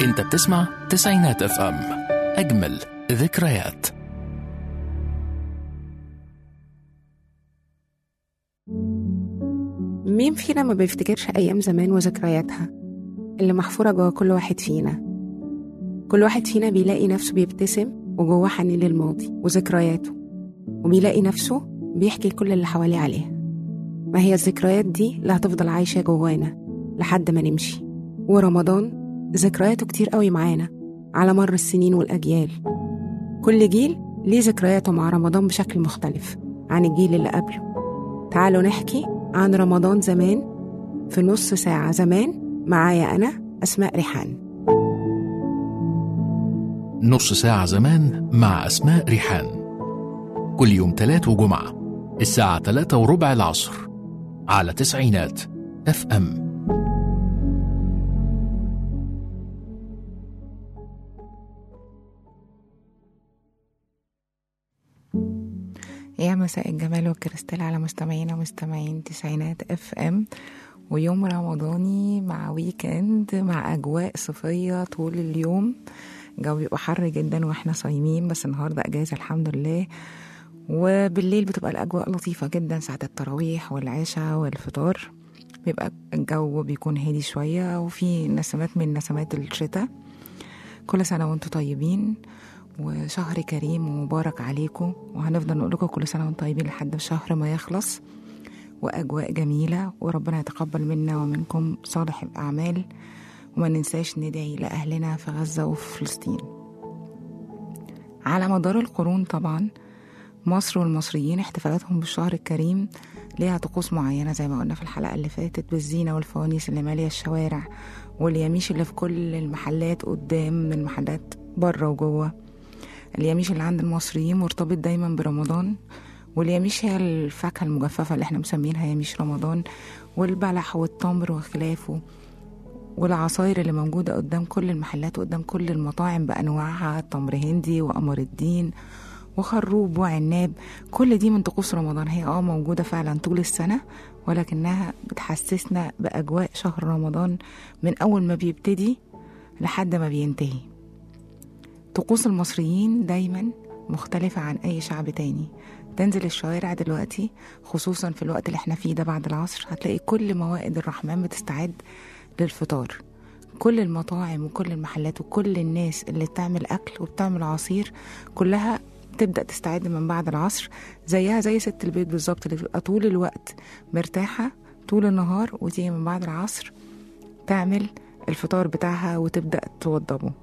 انت بتسمع تسعينات اف ام اجمل ذكريات مين فينا ما بيفتكرش أيام زمان وذكرياتها اللي محفورة جوا كل واحد فينا كل واحد فينا بيلاقي نفسه بيبتسم وجواه حنين للماضي وذكرياته وبيلاقي نفسه بيحكي كل اللي حواليه عليها ما هي الذكريات دي اللي هتفضل عايشة جوانا لحد ما نمشي ورمضان ذكرياته كتير قوي معانا على مر السنين والأجيال كل جيل ليه ذكرياته مع رمضان بشكل مختلف عن الجيل اللي قبله تعالوا نحكي عن رمضان زمان في نص ساعة زمان معايا أنا أسماء ريحان نص ساعة زمان مع أسماء ريحان كل يوم تلات وجمعة الساعة تلاتة وربع العصر على تسعينات اف ام يا مساء الجمال والكريستال على مستمعينا ومستمعين تسعينات اف ام ويوم رمضاني مع ويكند مع اجواء صيفيه طول اليوم الجو بيبقى حر جدا واحنا صايمين بس النهارده اجازه الحمد لله وبالليل بتبقى الاجواء لطيفه جدا ساعه التراويح والعشاء والفطار بيبقى الجو بيكون هادي شويه وفي نسمات من نسمات الشتاء كل سنه وانتم طيبين وشهر كريم ومبارك عليكم وهنفضل نقول لكم كل سنه وانتم طيبين لحد الشهر ما يخلص واجواء جميله وربنا يتقبل منا ومنكم صالح الاعمال وما ننساش ندعي لاهلنا في غزه وفي فلسطين على مدار القرون طبعا مصر والمصريين احتفالاتهم بالشهر الكريم ليها طقوس معينة زي ما قلنا في الحلقة اللي فاتت بالزينة والفوانيس اللي مالية الشوارع واليميش اللي في كل المحلات قدام المحلات بره وجوه اليميش اللي عند المصريين مرتبط دايما برمضان واليميش هي الفاكهة المجففة اللي احنا مسمينها يميش رمضان والبلح والتمر وخلافه والعصاير اللي موجودة قدام كل المحلات وقدام كل المطاعم بأنواعها تمر هندي وقمر الدين وخروب وعناب كل دي من طقوس رمضان هي اه موجودة فعلا طول السنة ولكنها بتحسسنا بأجواء شهر رمضان من أول ما بيبتدي لحد ما بينتهي طقوس المصريين دايما مختلفة عن أي شعب تاني تنزل الشوارع دلوقتي خصوصا في الوقت اللي احنا فيه ده بعد العصر هتلاقي كل موائد الرحمن بتستعد للفطار كل المطاعم وكل المحلات وكل الناس اللي بتعمل أكل وبتعمل عصير كلها تبدأ تستعد من بعد العصر زيها زي ست البيت بالظبط اللي بتبقى طول الوقت مرتاحة طول النهار وتيجي من بعد العصر تعمل الفطار بتاعها وتبدأ توضبه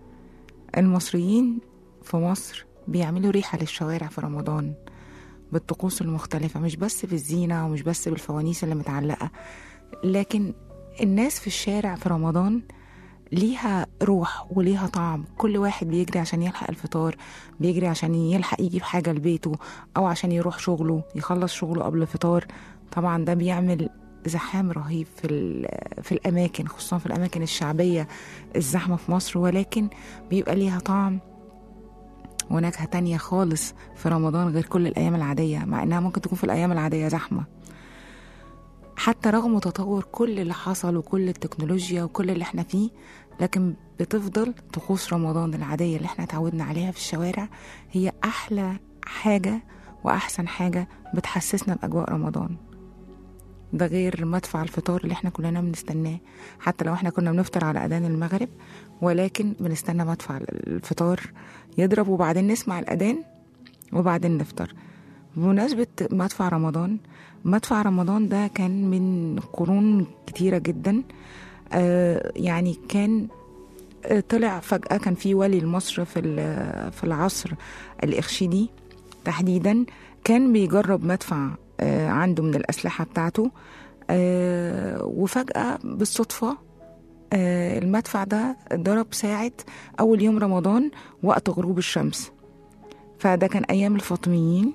المصريين في مصر بيعملوا ريحة للشوارع في رمضان بالطقوس المختلفة مش بس بالزينة ومش بس بالفوانيس اللي متعلقة لكن الناس في الشارع في رمضان ليها روح وليها طعم كل واحد بيجري عشان يلحق الفطار بيجري عشان يلحق يجيب حاجة لبيته أو عشان يروح شغله يخلص شغله قبل الفطار طبعا ده بيعمل زحام رهيب في في الاماكن خصوصا في الاماكن الشعبيه الزحمه في مصر ولكن بيبقى ليها طعم ونكهه تانية خالص في رمضان غير كل الايام العاديه مع انها ممكن تكون في الايام العاديه زحمه حتى رغم تطور كل اللي حصل وكل التكنولوجيا وكل اللي احنا فيه لكن بتفضل طقوس رمضان العاديه اللي احنا اتعودنا عليها في الشوارع هي احلى حاجه واحسن حاجه بتحسسنا باجواء رمضان ده غير مدفع الفطار اللي احنا كلنا بنستناه حتى لو احنا كنا بنفطر على اذان المغرب ولكن بنستنى مدفع الفطار يضرب وبعدين نسمع الاذان وبعدين نفطر بمناسبة مدفع رمضان مدفع رمضان ده كان من قرون كتيرة جدا آه يعني كان آه طلع فجأة كان في ولي لمصر في في العصر الإخشيدي تحديدا كان بيجرب مدفع عنده من الأسلحة بتاعته وفجأة بالصدفة المدفع ده ضرب ساعة أول يوم رمضان وقت غروب الشمس فده كان أيام الفاطميين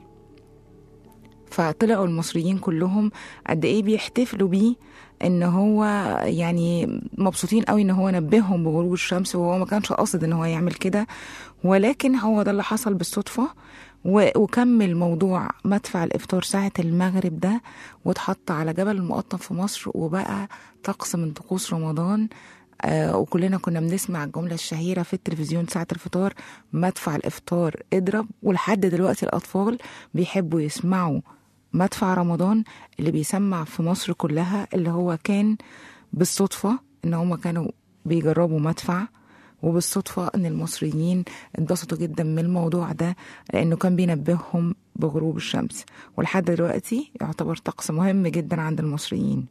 فطلعوا المصريين كلهم قد ايه بيحتفلوا بيه ان هو يعني مبسوطين قوي ان هو نبههم بغروب الشمس وهو ما كانش قاصد ان هو يعمل كده ولكن هو ده اللي حصل بالصدفه وكمل موضوع مدفع الإفطار ساعة المغرب ده واتحط على جبل المقطم في مصر وبقى طقس من طقوس رمضان آه وكلنا كنا بنسمع الجملة الشهيرة في التلفزيون ساعة الفطار مدفع الإفطار اضرب ولحد دلوقتي الأطفال بيحبوا يسمعوا مدفع رمضان اللي بيسمع في مصر كلها اللي هو كان بالصدفة إن هما كانوا بيجربوا مدفع وبالصدفة إن المصريين اتبسطوا جدا من الموضوع ده لأنه كان بينبههم بغروب الشمس ولحد دلوقتي يعتبر طقس مهم جدا عند المصريين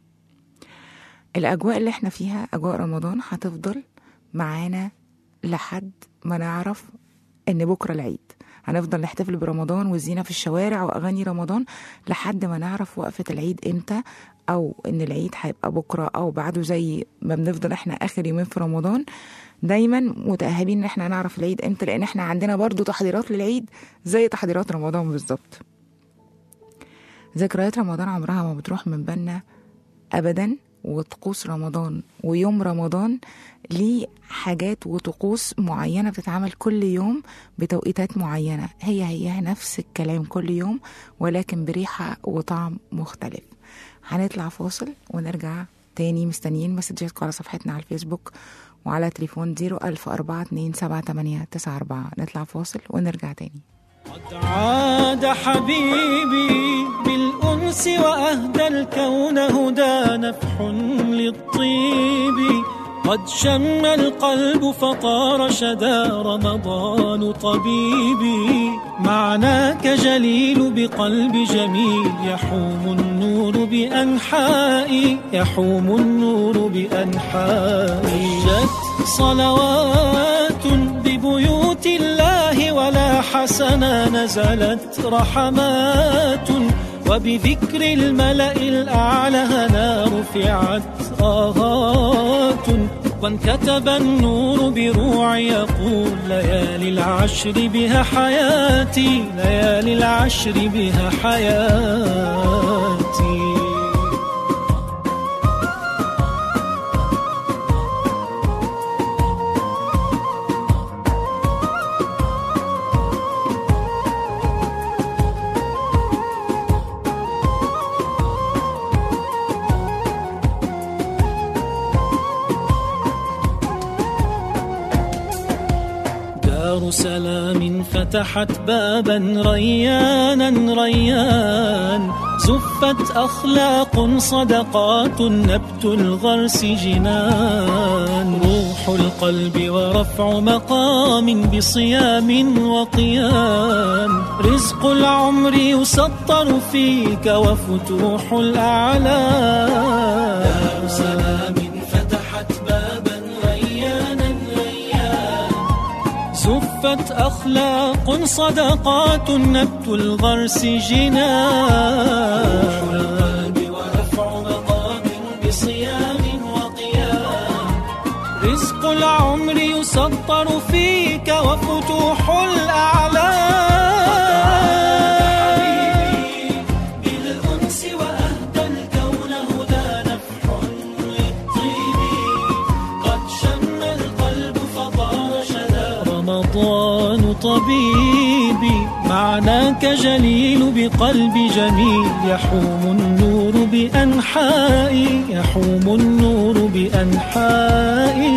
الأجواء اللي احنا فيها أجواء رمضان هتفضل معانا لحد ما نعرف إن بكرة العيد هنفضل نحتفل برمضان والزينة في الشوارع وأغاني رمضان لحد ما نعرف وقفة العيد إمتى أو إن العيد هيبقى بكرة أو بعده زي ما بنفضل إحنا آخر يومين في رمضان دايما متأهبين إن إحنا نعرف العيد إمتى لأن إحنا عندنا برضو تحضيرات للعيد زي تحضيرات رمضان بالظبط ذكريات رمضان عمرها ما بتروح من بالنا أبدا وطقوس رمضان ويوم رمضان ليه حاجات وطقوس معينة بتتعمل كل يوم بتوقيتات معينة هي هي نفس الكلام كل يوم ولكن بريحة وطعم مختلف هنطلع فاصل ونرجع تاني مستنيين مسجاتكم على صفحتنا على الفيسبوك وعلى تليفون 010427894 نطلع فاصل ونرجع تاني قد عاد حبيبي بالأنس وأهدى الكون هدى نفح للطيب قد شم القلب فطار شدا رمضان طبيبي معناك جليل بقلب جميل يحوم النور بأنحائي يحوم النور بأنحائي جت صلوات ببيوت الله ولا حسنا نزلت رحمات وبذكر الملأ الأعلى هنا رفعت آهات وانكتب النور بروع يقول ليالي العشر بها حياتي ليالي العشر بها حياتي دار سلام فتحت بابا ريانا ريان زفت أخلاق صدقات نبت الغرس جنان روح القلب ورفع مقام بصيام وقيام رزق العمر يسطر فيك وفتوح الأعلام دار سلام فتحت بابا ريانا ريان زفت أخلاق صدقات نبت الغرس جنان القلب ورفع مقام بصيام وقيام رزق العمر يسطر فيك وفتوح الأعلام بالأنس وأهدى الكون هدى نفح للطيب قد شم القلب فطار شدا رمضان طبيبي معناك جليل بقلب جميل يحوم النور بأنحائي يحوم النور بأنحائي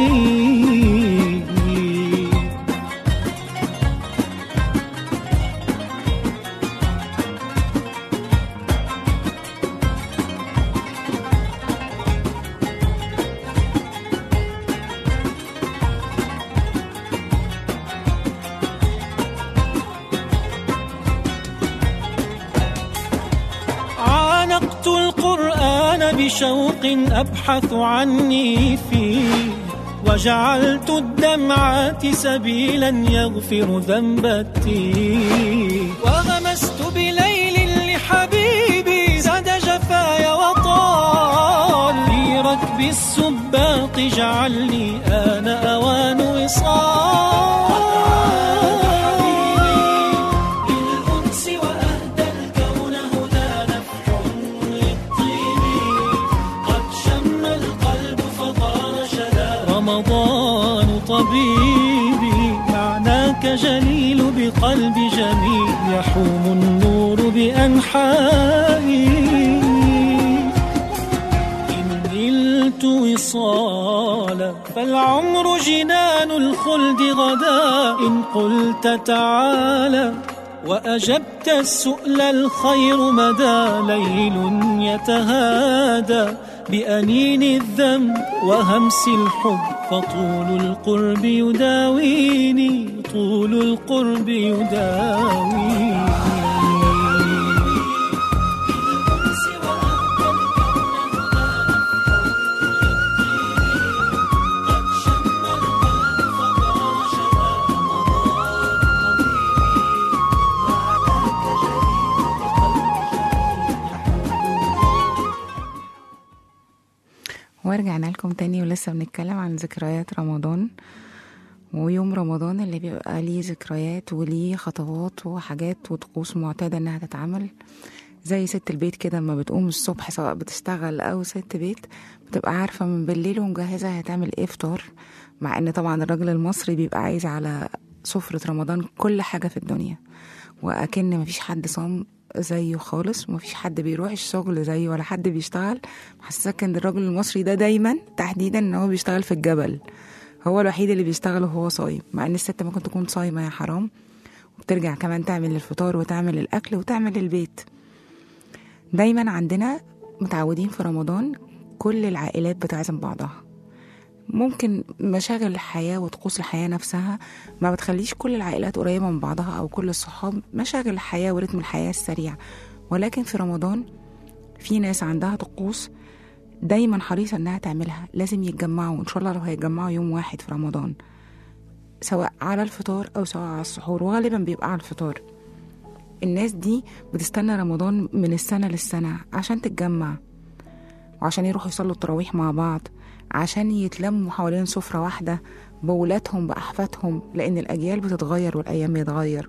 عانقت القرآن بشوق أبحث عني فيه وجعلت الدمعات سبيلا يغفر ذنب التيه وغمست بليل لحبيبي زاد جفايا وطال في ركب السباق جعلني آن أوان وصال بالأنس وأهدى الكون هدى نفح للطيب قد شم القلب فطار شدا رمضان طبيبي معناك جليل بقلب جميل يحوم النور بأنحائي إن نلت وصال طال فالعمر جنان الخلد غدا إن قلت تعالى وأجبت السؤل الخير مدى ليل يتهادى بأنين الذنب وهمس الحب فطول القرب يداويني طول القرب يداويني ورجعنا لكم تاني ولسه بنتكلم عن ذكريات رمضان ويوم رمضان اللي بيبقى ليه ذكريات وليه خطوات وحاجات وطقوس معتادة انها تتعمل زي ست البيت كده لما بتقوم الصبح سواء بتشتغل او ست بيت بتبقى عارفة من بالليل ومجهزة هتعمل ايه فطار مع ان طبعا الراجل المصري بيبقى عايز على سفرة رمضان كل حاجة في الدنيا وأكن مفيش حد صام زيه خالص ومفيش حد بيروح الشغل زيه ولا حد بيشتغل محسسك ان الراجل المصري ده دايما تحديدا ان هو بيشتغل في الجبل هو الوحيد اللي بيشتغل وهو صايم مع ان الست ممكن تكون صايمه يا حرام وبترجع كمان تعمل الفطار وتعمل الاكل وتعمل البيت دايما عندنا متعودين في رمضان كل العائلات بتعزم بعضها ممكن مشاغل الحياة وطقوس الحياة نفسها ما بتخليش كل العائلات قريبة من بعضها أو كل الصحاب مشاغل الحياة ورتم الحياة السريع ولكن في رمضان في ناس عندها طقوس دايما حريصة انها تعملها لازم يتجمعوا ان شاء الله لو هيتجمعوا يوم واحد في رمضان سواء على الفطار او سواء على السحور وغالبا بيبقى على الفطار الناس دي بتستنى رمضان من السنة للسنة عشان تتجمع وعشان يروحوا يصلوا التراويح مع بعض عشان يتلموا حوالين سفرة واحدة بولادهم بأحفادهم لأن الأجيال بتتغير والأيام بيتغير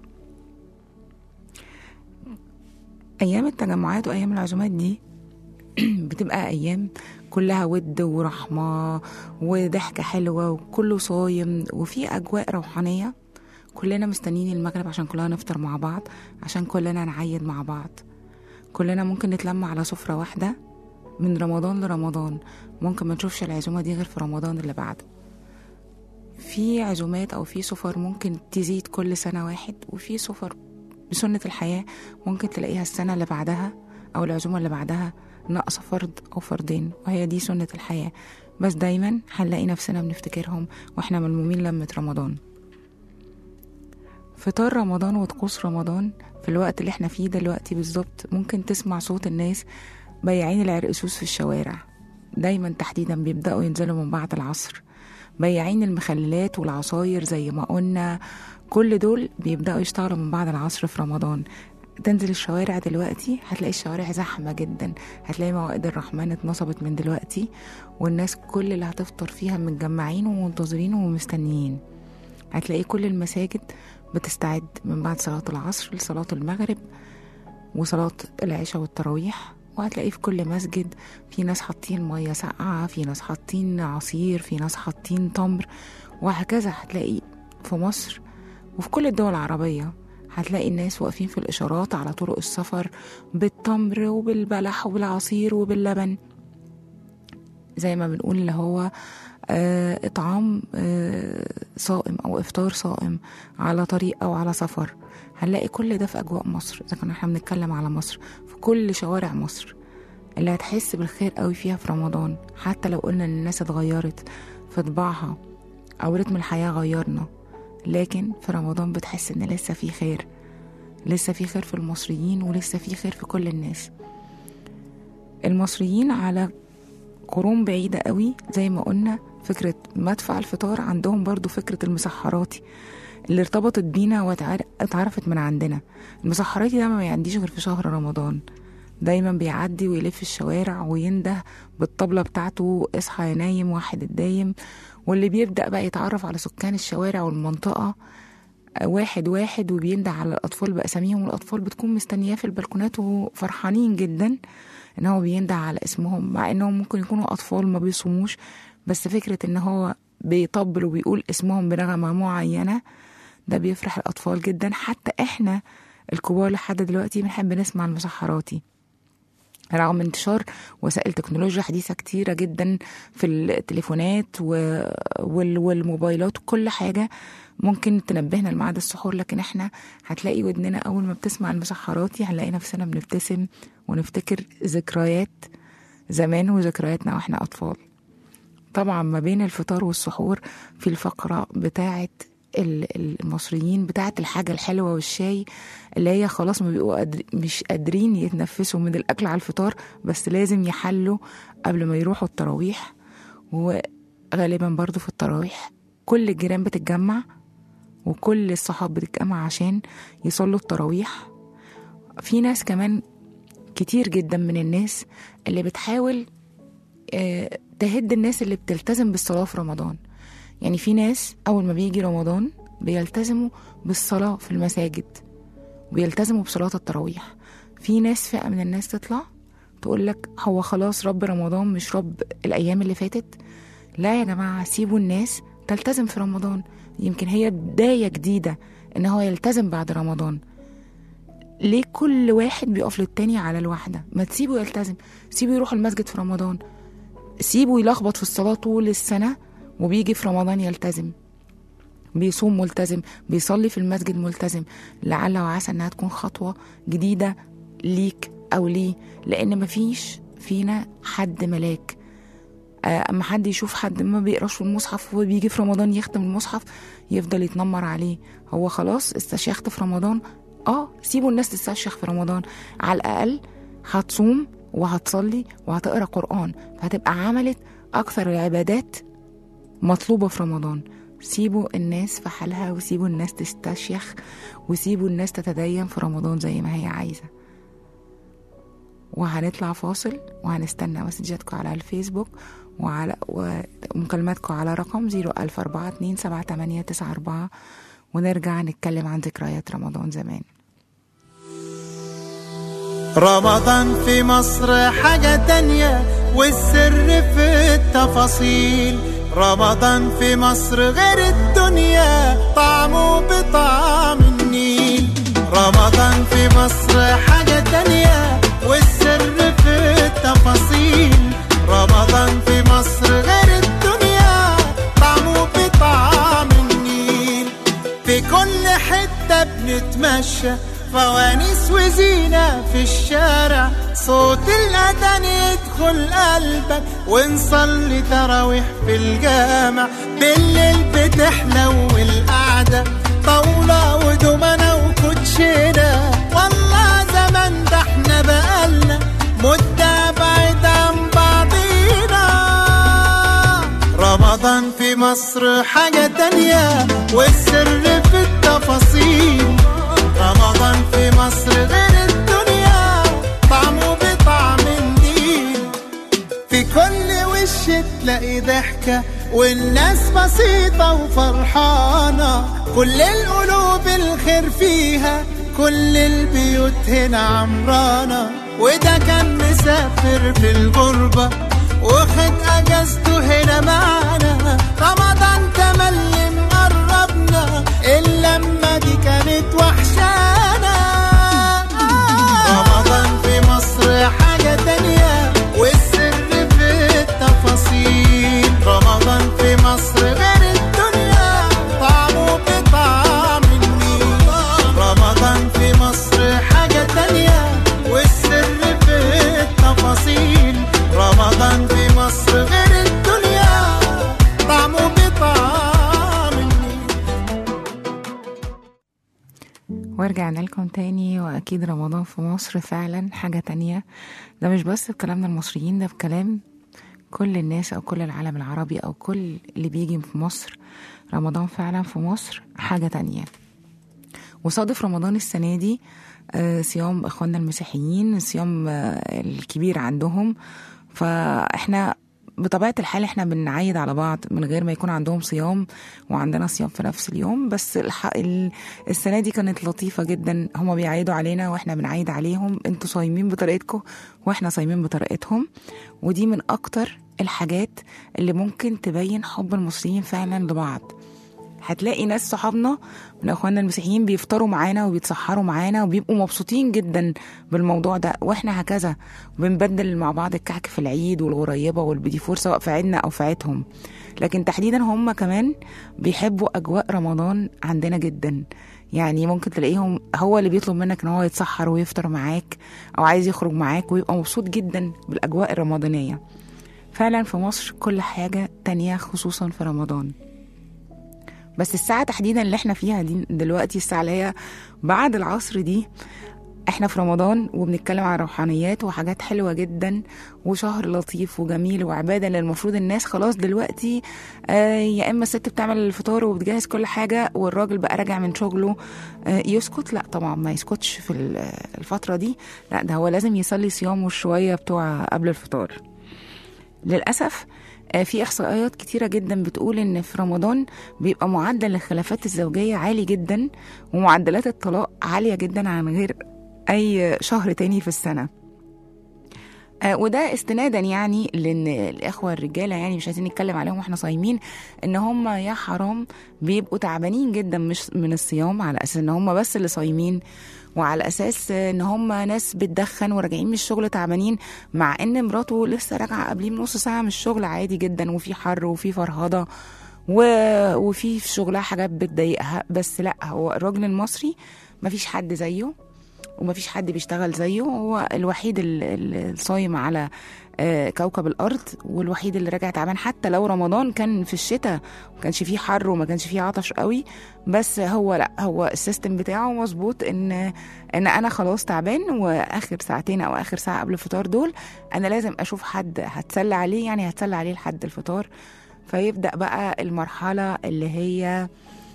أيام التجمعات وأيام العزومات دي بتبقى أيام كلها ود ورحمة وضحكة حلوة وكله صايم وفي أجواء روحانية كلنا مستنيين المغرب عشان كلنا نفطر مع بعض عشان كلنا نعيد مع بعض كلنا ممكن نتلم على سفرة واحدة من رمضان لرمضان ممكن ما نشوفش العزومة دي غير في رمضان اللي بعده في عزومات أو في سفر ممكن تزيد كل سنة واحد وفي سفر بسنة الحياة ممكن تلاقيها السنة اللي بعدها أو العزومة اللي بعدها ناقصة فرد أو فردين وهي دي سنة الحياة بس دايما هنلاقي نفسنا بنفتكرهم واحنا ملمومين لمة رمضان فطار رمضان وطقوس رمضان في الوقت اللي احنا فيه دلوقتي بالظبط ممكن تسمع صوت الناس بياعين العرقسوس في الشوارع دايما تحديدا بيبدأوا ينزلوا من بعد العصر بياعين المخللات والعصاير زي ما قلنا كل دول بيبدأوا يشتغلوا من بعد العصر في رمضان تنزل الشوارع دلوقتي هتلاقي الشوارع زحمة جدا هتلاقي موائد الرحمن اتنصبت من دلوقتي والناس كل اللي هتفطر فيها متجمعين ومنتظرين ومستنيين هتلاقي كل المساجد بتستعد من بعد صلاة العصر لصلاة المغرب وصلاة العشاء والتراويح وهتلاقي في كل مسجد في ناس حاطين مية ساقعة في ناس حاطين عصير في ناس حاطين تمر وهكذا هتلاقي في مصر وفي كل الدول العربية هتلاقي الناس واقفين في الإشارات على طرق السفر بالتمر وبالبلح وبالعصير وباللبن زي ما بنقول اللي هو آه إطعام آه صائم أو إفطار صائم على طريق أو على سفر هنلاقي كل ده في أجواء مصر إذا كنا احنا بنتكلم على مصر في كل شوارع مصر اللي هتحس بالخير قوي فيها في رمضان حتى لو قلنا إن الناس اتغيرت في طباعها أو رتم الحياة غيرنا لكن في رمضان بتحس إن لسه في خير لسه في خير في المصريين ولسه في خير في كل الناس المصريين على قرون بعيدة قوي زي ما قلنا فكرة مدفع الفطار عندهم برضو فكرة المسحراتي اللي ارتبطت بينا واتعرفت من عندنا المسحراتي ده ما بيعديش غير في شهر رمضان دايما بيعدي ويلف الشوارع وينده بالطبلة بتاعته اصحى يا نايم واحد الدايم واللي بيبدأ بقى يتعرف على سكان الشوارع والمنطقة واحد واحد وبينده على الأطفال بأساميهم والأطفال بتكون مستنياه في البلكونات وفرحانين جدا إن هو بينده على اسمهم مع إنهم ممكن يكونوا أطفال ما بيصوموش بس فكرة إن هو بيطبل وبيقول اسمهم بنغمة معينة ده بيفرح الأطفال جدا حتى إحنا الكبار لحد دلوقتي بنحب نسمع المسحراتي رغم انتشار وسائل تكنولوجيا حديثة كتيرة جدا في التليفونات و... وال... والموبايلات وكل حاجة ممكن تنبهنا لميعاد السحور لكن احنا هتلاقي ودننا أول ما بتسمع المسحراتي هنلاقي نفسنا بنبتسم ونفتكر ذكريات زمان وذكرياتنا واحنا أطفال طبعا ما بين الفطار والسحور في الفقرة بتاعة ال- المصريين بتاعة الحاجة الحلوة والشاي اللي هي خلاص ما بيبقوا قادر مش قادرين يتنفسوا من الأكل على الفطار بس لازم يحلوا قبل ما يروحوا التراويح وغالبا برضو في التراويح كل الجيران بتتجمع وكل الصحاب بتتجمع عشان يصلوا التراويح في ناس كمان كتير جدا من الناس اللي بتحاول آه، تهد الناس اللي بتلتزم بالصلاة في رمضان يعني في ناس أول ما بيجي رمضان بيلتزموا بالصلاة في المساجد وبيلتزموا بصلاة التراويح في ناس فئة من الناس تطلع تقول لك هو خلاص رب رمضان مش رب الأيام اللي فاتت لا يا جماعة سيبوا الناس تلتزم في رمضان يمكن هي بداية جديدة إن هو يلتزم بعد رمضان ليه كل واحد بيقف للتاني على الواحدة ما تسيبه يلتزم سيبه يروح المسجد في رمضان سيبه يلخبط في الصلاة طول السنة وبيجي في رمضان يلتزم بيصوم ملتزم بيصلي في المسجد ملتزم لعل وعسى انها تكون خطوة جديدة ليك او ليه لان مفيش فينا حد ملاك آه، اما حد يشوف حد ما بيقراش في المصحف وبيجي في رمضان يختم المصحف يفضل يتنمر عليه هو خلاص استشيخت في رمضان اه سيبوا الناس تستشيخ في رمضان على الاقل هتصوم وهتصلي وهتقرا قران فهتبقى عملت اكثر العبادات مطلوبه في رمضان سيبوا الناس في حالها وسيبوا الناس تستشيخ وسيبوا الناس تتدين في رمضان زي ما هي عايزه وهنطلع فاصل وهنستنى مسجاتكم على الفيسبوك وعلى ومكالماتكم على رقم 004278894 ونرجع نتكلم عن ذكريات رمضان زمان رمضان في مصر حاجة تانية والسر في التفاصيل رمضان في مصر غير الدنيا طعمه بطعم النيل رمضان في مصر حاجة تانية والسر في التفاصيل رمضان في مصر غير الدنيا طعمه بطعم النيل في كل حتة بنتمشى فوانيس وزينة في الشارع صوت الأذان يدخل قلبك ونصلي تراويح في الجامع بالليل بتحلو القعدة طاولة ودومنة وكوتشينة والله زمان ده احنا بقالنا مدة بعيد عن بعضينا رمضان في مصر حاجة تانية والسر في التفاصيل رمضان في مصر غير الدنيا طعمه بطعم النيل في كل وش تلاقي ضحكة والناس بسيطة وفرحانة كل القلوب الخير فيها كل البيوت هنا عمرانة وده كان مسافر في الغربة واخد اجازته هنا معانا رمضان تملي مقربنا اللمة دي كانت وحشانا رمضان في مصر حاجة تانية والسر في التفاصيل رمضان في مصر غير الدنيا طعمه بطعم النيل رمضان في مصر حاجة تانية والسر في التفاصيل رمضان في مصر غير الدنيا طعمه بطعم النيل ورجعنا لكم تاني وأكيد رمضان في مصر فعلا حاجة تانية ده مش بس بكلامنا المصريين ده بكلام كل الناس أو كل العالم العربي أو كل اللي بيجي في مصر رمضان فعلا في مصر حاجة تانية وصادف رمضان السنة دي آه، صيام إخواننا المسيحيين الصيام آه، الكبير عندهم فإحنا بطبيعة الحال احنا بنعيد على بعض من غير ما يكون عندهم صيام وعندنا صيام في نفس اليوم بس الح... ال- السنة دي كانت لطيفة جدا هما بيعيدوا علينا واحنا بنعيد عليهم انتوا صايمين بطريقتكم واحنا صايمين بطريقتهم ودي من اكتر الحاجات اللي ممكن تبين حب المصريين فعلا لبعض هتلاقي ناس صحابنا من اخواننا المسيحيين بيفطروا معانا وبيتسحروا معانا وبيبقوا مبسوطين جدا بالموضوع ده واحنا هكذا وبنبدل مع بعض الكعك في العيد والغريبه والبيديفور سواء في عيدنا او في عيدهم لكن تحديدا هم كمان بيحبوا اجواء رمضان عندنا جدا يعني ممكن تلاقيهم هو اللي بيطلب منك ان هو يتسحر ويفطر معاك او عايز يخرج معاك ويبقى مبسوط جدا بالاجواء الرمضانيه فعلا في مصر كل حاجه تانية خصوصا في رمضان بس الساعة تحديدا اللي احنا فيها دي دلوقتي الساعة اللي هي بعد العصر دي احنا في رمضان وبنتكلم عن روحانيات وحاجات حلوة جدا وشهر لطيف وجميل وعبادة اللي المفروض الناس خلاص دلوقتي آه يا اما الست بتعمل الفطار وبتجهز كل حاجة والراجل بقى راجع من شغله آه يسكت لا طبعا ما يسكتش في ال- الفترة دي لا ده هو لازم يصلي صيامه شوية بتوع قبل الفطار للأسف آه، في إحصائيات كتيرة جدا بتقول إن في رمضان بيبقى معدل الخلافات الزوجية عالي جدا ومعدلات الطلاق عالية جدا عن غير أي شهر تاني في السنة آه، وده استنادا يعني لان الاخوه الرجاله يعني مش عايزين نتكلم عليهم واحنا صايمين ان هم يا حرام بيبقوا تعبانين جدا مش من الصيام على اساس ان هم بس اللي صايمين وعلى اساس ان هم ناس بتدخن وراجعين من الشغل تعبانين مع ان مراته لسه راجعه قبليه بنص ساعه من الشغل عادي جدا وفي حر وفي فرهضه و... وفي في شغلها حاجات بتضايقها بس لا هو الراجل المصري مفيش حد زيه ومفيش حد بيشتغل زيه هو الوحيد ال- ال- الصايم على آه، كوكب الارض والوحيد اللي راجع تعبان حتى لو رمضان كان في الشتاء ما كانش فيه حر وما كانش فيه عطش قوي بس هو لا هو السيستم بتاعه مظبوط ان ان انا خلاص تعبان واخر ساعتين او اخر ساعه قبل الفطار دول انا لازم اشوف حد هتسلى عليه يعني هتسلى عليه لحد الفطار فيبدا بقى المرحله اللي هي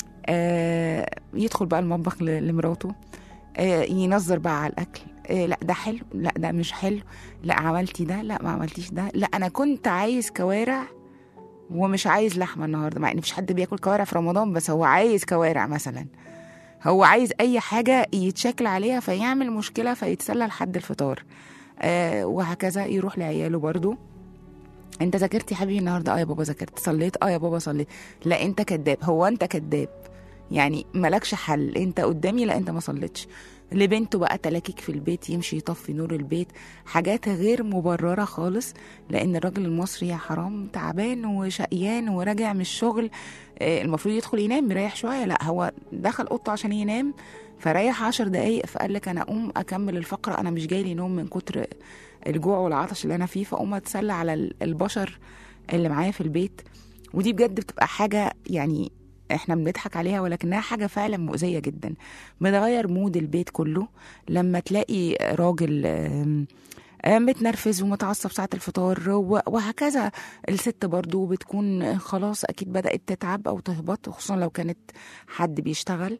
آه، يدخل بقى المطبخ ل- لمراته آه، ينظر بقى على الاكل آه، لا ده حلو لا ده مش حلو لا عملتي ده لا ما عملتيش ده لا انا كنت عايز كوارع ومش عايز لحمه النهارده مع ان مفيش حد بياكل كوارع في رمضان بس هو عايز كوارع مثلا هو عايز اي حاجه يتشكل عليها فيعمل مشكله فيتسلى لحد الفطار آه وهكذا يروح لعياله برضو انت ذاكرت يا حبيبي النهارده اه يا بابا ذاكرت صليت اه يا بابا صليت لا انت كذاب هو انت كذاب يعني مالكش حل انت قدامي لا انت ما صليتش لبنته بقى تلاكيك في البيت يمشي يطفي نور البيت حاجات غير مبررة خالص لأن الراجل المصري يا حرام تعبان وشقيان وراجع من الشغل آه، المفروض يدخل ينام يريح شوية لا هو دخل أوضته عشان ينام فريح عشر دقايق فقال لك أنا أقوم أكمل الفقرة أنا مش جاي لي نوم من كتر الجوع والعطش اللي أنا فيه فأقوم أتسلى على ال- البشر اللي معايا في البيت ودي بجد بتبقى حاجة يعني احنا بنضحك عليها ولكنها حاجة فعلا مؤذية جدا بتغير مود البيت كله لما تلاقي راجل آم، آم، متنرفز ومتعصب ساعة الفطار و- وهكذا الست برضو بتكون خلاص أكيد بدأت تتعب أو تهبط خصوصا لو كانت حد بيشتغل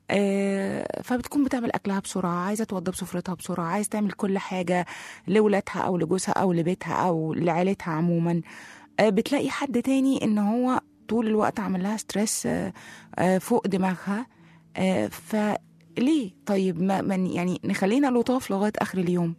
آه، فبتكون بتعمل أكلها بسرعة عايزة توضب سفرتها بسرعة عايزة تعمل كل حاجة لولادها أو لجوزها أو لبيتها أو لعيلتها عموما آه، بتلاقي حد تاني إن هو طول الوقت عامل لها ستريس آه، آه، فوق دماغها آه، فليه طيب ما من يعني نخلينا لطاف لغايه اخر اليوم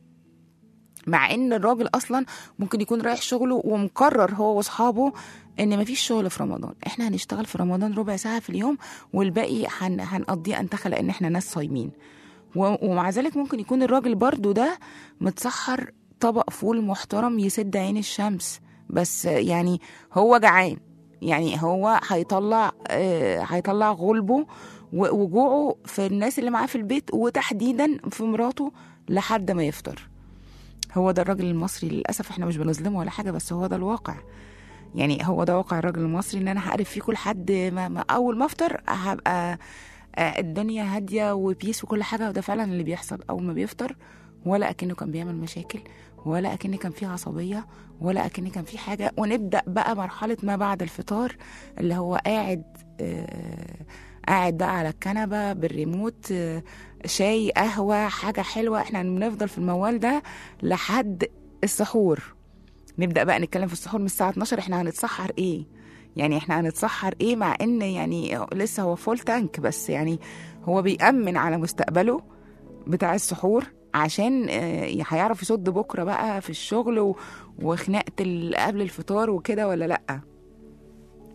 مع ان الراجل اصلا ممكن يكون رايح شغله ومقرر هو واصحابه ان مفيش شغل في رمضان احنا هنشتغل في رمضان ربع ساعه في اليوم والباقي هن هنقضيه انتخى لان احنا ناس صايمين و- ومع ذلك ممكن يكون الراجل برضو ده متسحر طبق فول محترم يسد عين الشمس بس يعني هو جعان يعني هو هيطلع آه، هيطلع غلبه و- وجوعه في الناس اللي معاه في البيت وتحديدا في مراته لحد ما يفطر هو ده الراجل المصري للاسف احنا مش بنظلمه ولا حاجه بس هو ده الواقع يعني هو ده واقع الراجل المصري ان انا هقرف فيكم لحد ما, ما اول ما افطر هبقى آه، الدنيا هاديه وبيس وكل حاجه وده فعلا اللي بيحصل اول ما بيفطر ولا اكنه كان بيعمل مشاكل ولا اكن كان في عصبيه ولا اكن كان في حاجه ونبدا بقى مرحله ما بعد الفطار اللي هو قاعد آه، قاعد بقى على الكنبه بالريموت آه، شاي قهوه حاجه حلوه احنا بنفضل في الموال ده لحد السحور نبدا بقى نتكلم في السحور من الساعه 12 احنا هنتسحر ايه يعني احنا هنتسحر ايه مع ان يعني لسه هو فول تانك بس يعني هو بيأمن على مستقبله بتاع السحور عشان آه، هيعرف يصد بكره بقى في الشغل و- وخناقه ال- قبل الفطار وكده ولا لا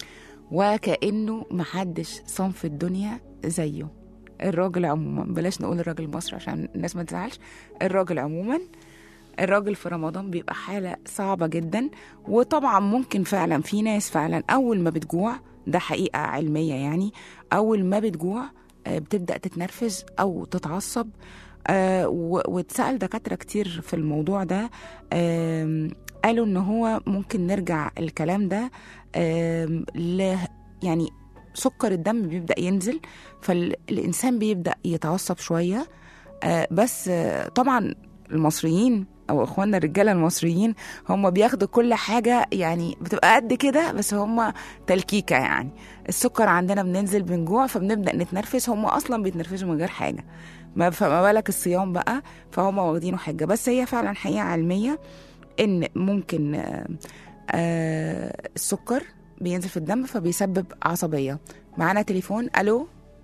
وكأنه محدش صنف الدنيا زيه الراجل عموما بلاش نقول الراجل المصري عشان الناس ما تزعلش الراجل عموما الراجل في رمضان بيبقى حالة صعبة جدا وطبعا ممكن فعلا في ناس فعلا أول ما بتجوع ده حقيقة علمية يعني أول ما بتجوع آه، بتبدأ تتنرفز أو تتعصب آه، و- واتسأل دكاترة كتير في الموضوع ده آم، قالوا إن هو ممكن نرجع الكلام ده آم، ل يعني سكر الدم بيبدأ ينزل فالإنسان بيبدأ يتعصب شوية آه، بس آه، طبعا المصريين او اخواننا الرجاله المصريين هم بياخدوا كل حاجه يعني بتبقى قد كده بس هم تلكيكه يعني السكر عندنا بننزل بنجوع فبنبدا نتنرفز هم اصلا بيتنرفزوا من غير حاجه ما فما بالك الصيام بقى فهم واخدينه حجه بس هي فعلا حقيقه علميه ان ممكن آه، آه، السكر بينزل في الدم فبيسبب عصبيه معانا تليفون الو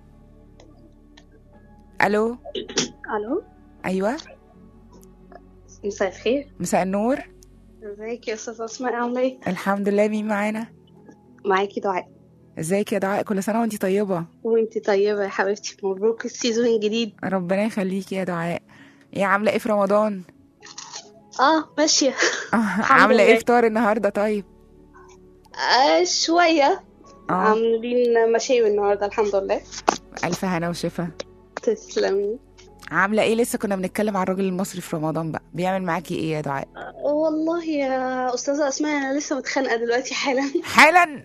الو الو ايوه مساء الخير مساء النور ازيك يا استاذه اسماء عامله ايه الحمد لله مين معانا معاكي دعاء ازيك يا دعاء كل سنه وانتي طيبه وانتي طيبه يا حبيبتي مبروك السيزون الجديد ربنا يخليكي يا دعاء ايه عامله ايه في رمضان اه ماشيه عامله ايه لله. فطار النهارده طيب آه شويه اه عاملين مشاوي النهارده الحمد لله الف هنا وشفا تسلمي عامله ايه لسه كنا بنتكلم عن الراجل المصري في رمضان بقى بيعمل معاكي ايه يا دعاء والله يا استاذه اسماء انا لسه متخانقه دلوقتي حالا حالا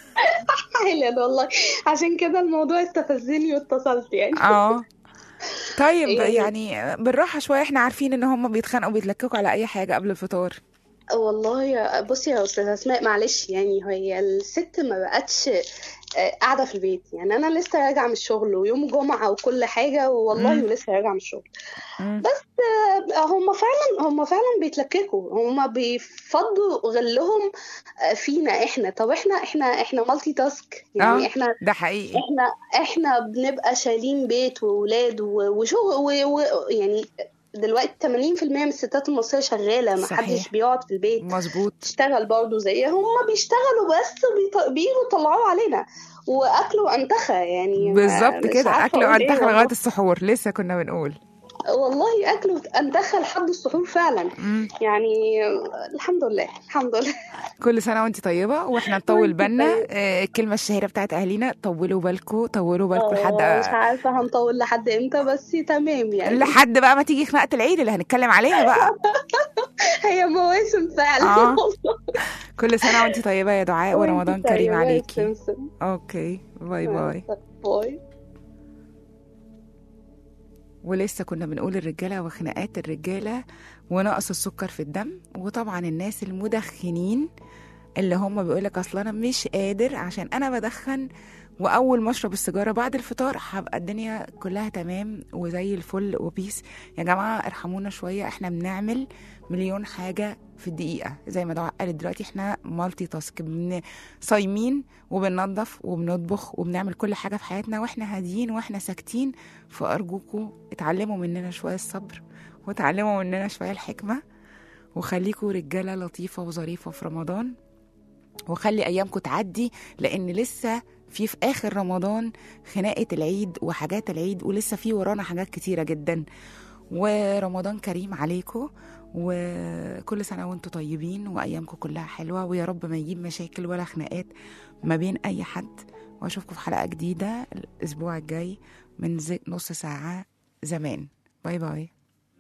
حالا والله عشان كده الموضوع استفزني واتصلت يعني اه طيب يعني- يعني بالراحه شويه احنا عارفين ان هم بيتخانقوا بيتلككوا على اي حاجه قبل الفطار والله يا بصي يا استاذه اسماء معلش يعني هي الست ما بقتش آه، قاعده في البيت يعني انا لسه راجعه من الشغل ويوم جمعه وكل حاجه والله مم. ولسه راجعه من الشغل مم. آه، هم فعلا هم فعلا بيتلككوا هم بيفضوا غلهم آه، فينا احنا طب احنا احنا احنا مالتي تاسك يعني آه. احنا ده حقيقي احنا احنا بنبقى شايلين بيت وولاد و- وشغل و- و- يعني دلوقتي 80% من الستات المصرية شغالة ما صحيح. حدش بيقعد في البيت مظبوط تشتغل برضه زي هم بيشتغلوا بس بيط- بييجوا يطلعوا علينا واكلوا انتخى يعني ما- بالظبط مش كده عارفة اكل أقول إيه وانتخ والله. لغايه السحور لسه كنا بنقول والله اكلوا انتخى لحد السحور فعلا مم. يعني الحمد لله الحمد لله كل سنه وانت طيبه واحنا نطول وانتي بالنا طيبة. آه، الكلمه الشهيره بتاعت اهالينا طولوا بالكم طولوا بالكم آه، لحد مش عارفة هنطول لحد امتى بس تمام يعني لحد بقى ما تيجي خناقه العيد اللي هنتكلم عليها بقى هي مواسم فعلا آه. والله. كل سنه وانت طيبه يا دعاء ورمضان وانتي كريم طيبة يا عليكي سمسم. اوكي باي باي باي ولسه كنا بنقول الرجاله وخناقات الرجاله ونقص السكر في الدم وطبعا الناس المدخنين اللي هم بيقولك اصل انا مش قادر عشان انا بدخن واول ما اشرب السيجاره بعد الفطار هبقى الدنيا كلها تمام وزي الفل وبيس يا جماعه ارحمونا شويه احنا بنعمل مليون حاجه في الدقيقه زي ما دعاء قالت دلوقتي احنا مالتي تاسك بن... صايمين وبننظف وبنطبخ وبنعمل كل حاجه في حياتنا واحنا هاديين واحنا ساكتين فارجوكوا اتعلموا مننا شويه الصبر وتعلموا مننا شويه الحكمه وخليكوا رجاله لطيفه وظريفه في رمضان وخلي ايامكم تعدي لان لسه في في اخر رمضان خناقه العيد وحاجات العيد ولسه في ورانا حاجات كتيره جدا ورمضان كريم عليكم وكل سنه وانتم طيبين وايامكم كلها حلوه ويا رب ما يجيب مشاكل ولا خناقات ما بين اي حد واشوفكم في حلقه جديده الاسبوع الجاي من زي نص ساعه زمان باي باي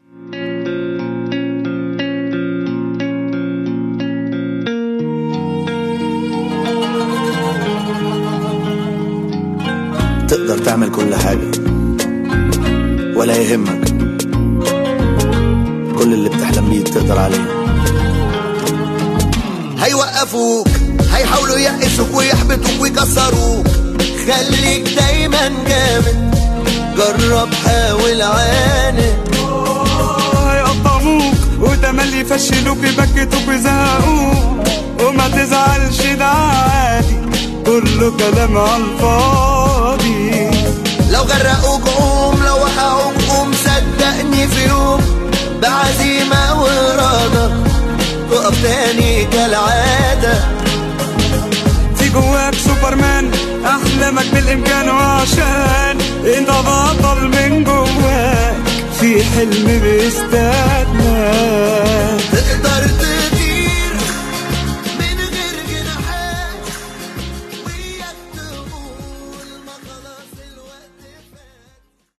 تقدر تعمل كل حاجة ولا يهمك كل اللي بتحلم بيه تقدر عليه هيوقفوك هيحاولوا يقسوك ويحبطوك ويكسروك خليك دايما جامد جرب حاول عاند هيقطعوك وتملي يفشلوك يبكتوك ويزهقوك وما تزعلش ده عادي كله كلام على الفاضي لو غرقوك قوم لو وقعوك قوم صدقني في يوم بعزيمة وإرادة تقف تاني كالعادة في جواك سوبرمان احلامك بالامكان وعشان انت بطل من جواك في حلم بيستناك